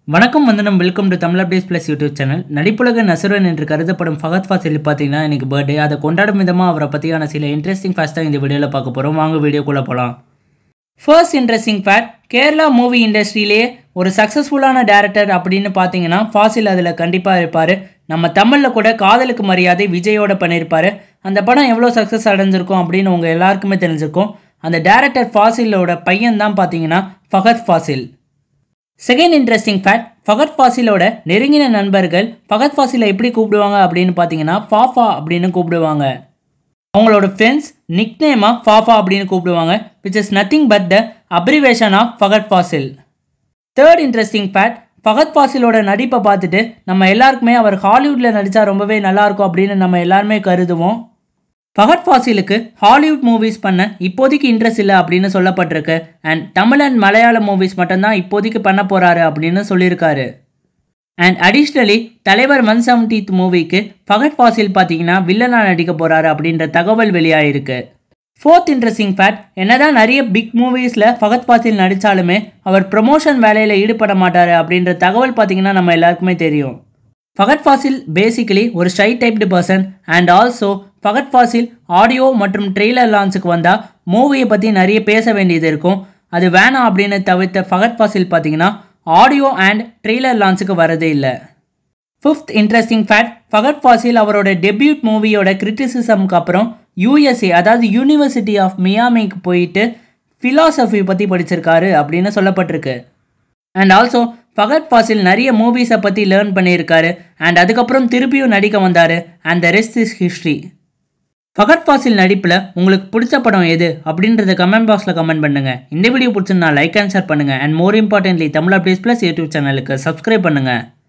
வணக்கம் வந்தனம் welcome to Tamil updates plus YouTube channel நடிப்புலக நசுரன் என்று கருதப்படும் ஃபகத் ஃபாசில் பார்த்தீங்கன்னா இன்னைக்கு பர்த்டே அதை கொண்டாடும் விதமாக அவரை பற்றியான சில இன்ட்ரெஸ்டிங் ஃபேக்ட்ஸ் தான் இந்த வீடியோவில் பார்க்க போகிறோம் வாங்க வீடியோக்குள்ளே போகலாம் first interesting fact Kerala movie இண்டஸ்ட்ரியிலேயே ஒரு சக்ஸஸ்ஃபுல்லான டேரக்டர் அப்படின்னு பார்த்தீங்கன்னா ஃபாசில் அதில் கண்டிப்பாக இருப்பார் நம்ம தமிழில் கூட காதலுக்கு மரியாதை விஜயோட பண்ணியிருப்பார் அந்த படம் எவ்வளோ சக்ஸஸ் அடைஞ்சிருக்கும் அப்படின்னு உங்கள் எல்லாருக்குமே தெரிஞ்சிருக்கும் அந்த டேரக்டர் ஃபாசிலோட பையன் தான் பார்த்தீங்கன்னா Fahadh Faasil second interesting fact Fahadh ஃபாசிலோட நெருங்கின நண்பர்கள் ஃபகத் ஃபாசிலை எப்படி கூப்பிடுவாங்க அப்படின்னு பார்த்தீங்கன்னா ஃபாஃபா அப்படின்னு கூப்பிடுவாங்க அவங்களோட ஃப்ரெண்ட்ஸ் நிக்நேமாக ஃபாஃபா அப்படின்னு கூப்பிடுவாங்க which is nothing but the abbreviation of Fahadh Faasil third interesting fact Fahadh ஃபாசிலோட நடிப்பை பார்த்துட்டு நம்ம எல்லாருக்குமே அவர் ஹாலிவுட்டில் நடித்தா ரொம்பவே நல்லாயிருக்கும் அப்படின்னு நம்ம எல்லாருமே கருதுவோம் ஃபகத் ஃபாசிலுக்கு ஹாலிவுட் மூவிஸ் பண்ண இப்போதைக்கு இன்ட்ரெஸ்ட் இல்லை அப்படின்னு சொல்லப்பட்டிருக்கு அண்ட் தமிழ் அண்ட் மலையாள மூவிஸ் மட்டும்தான் இப்போதைக்கு பண்ண போகிறாரு அப்படின்னு சொல்லியிருக்காரு அண்ட் அடிஷ்னலி தலைவர் ஒன் செவன்டீத் மூவிக்கு ஃபகத் ஃபாசில் பார்த்தீங்கன்னா வில்லனாக நடிக்க போகிறாரு அப்படின்ற தகவல் வெளியாயிருக்கு ஃபோர்த் இன்ட்ரெஸ்டிங் ஃபேக்ட் என்னதான் நிறைய பிக் மூவிஸில் ஃபகத் ஃபாசில் நடித்தாலுமே அவர் ப்ரமோஷன் வேலையில் ஈடுபட மாட்டார் அப்படின்ற தகவல் பார்த்தீங்கன்னா நம்ம எல்லாருக்குமே தெரியும் ஃபகத் ஃபாசில் பேசிக்கலி ஒரு shy typed person and also Fahadh Faasil audio மற்றும் ட்ரெய்லர் லான்ச்சுக்கு வந்தால் மூவியை பற்றி நிறைய பேச வேண்டியது இருக்கும் அது வேணாம் அப்படின்னு தவிர்த்த ஃபகத் ஃபாசில் பார்த்தீங்கன்னா ஆடியோ அண்ட் ட்ரெய்லர் லான்ச்சுக்கு வரதே இல்லை fifth interesting fact Fahadh Faasil அவரோட டெபியூட் மூவியோட கிரிட்டிசிசம்க்கு அப்புறம் யூஎஸ்ஏ அதாவது யூனிவர்சிட்டி ஆஃப் மியாமிக்கு போயிட்டு ஃபிலாசபி பற்றி படிச்சிருக்காரு அப்படின்னு சொல்லப்பட்டிருக்கு அண்ட் ஆல்சோ ஃபகத் ஃபாசில் நிறைய மூவிஸை பற்றி லேர்ன் பண்ணியிருக்காரு அண்ட் அதுக்கப்புறம் திருப்பியும் நடிக்க வந்தார் and the rest is history Fahadh Faasil நடிப்பில் உங்களுக்கு பிடிச்ச படம் எது அப்படின்றத கமெண்ட் பாக்ஸில் கமெண்ட் பண்ணுங்கள் இந்த வீடியோ பிடிச்சிருந்தா லைக் அண்ட் ஷேர் பண்ணுங்கள் and more importantly Tamil updates plus YouTube சேனலுக்கு சப்ஸ்கிரைப் பண்ணுங்கள்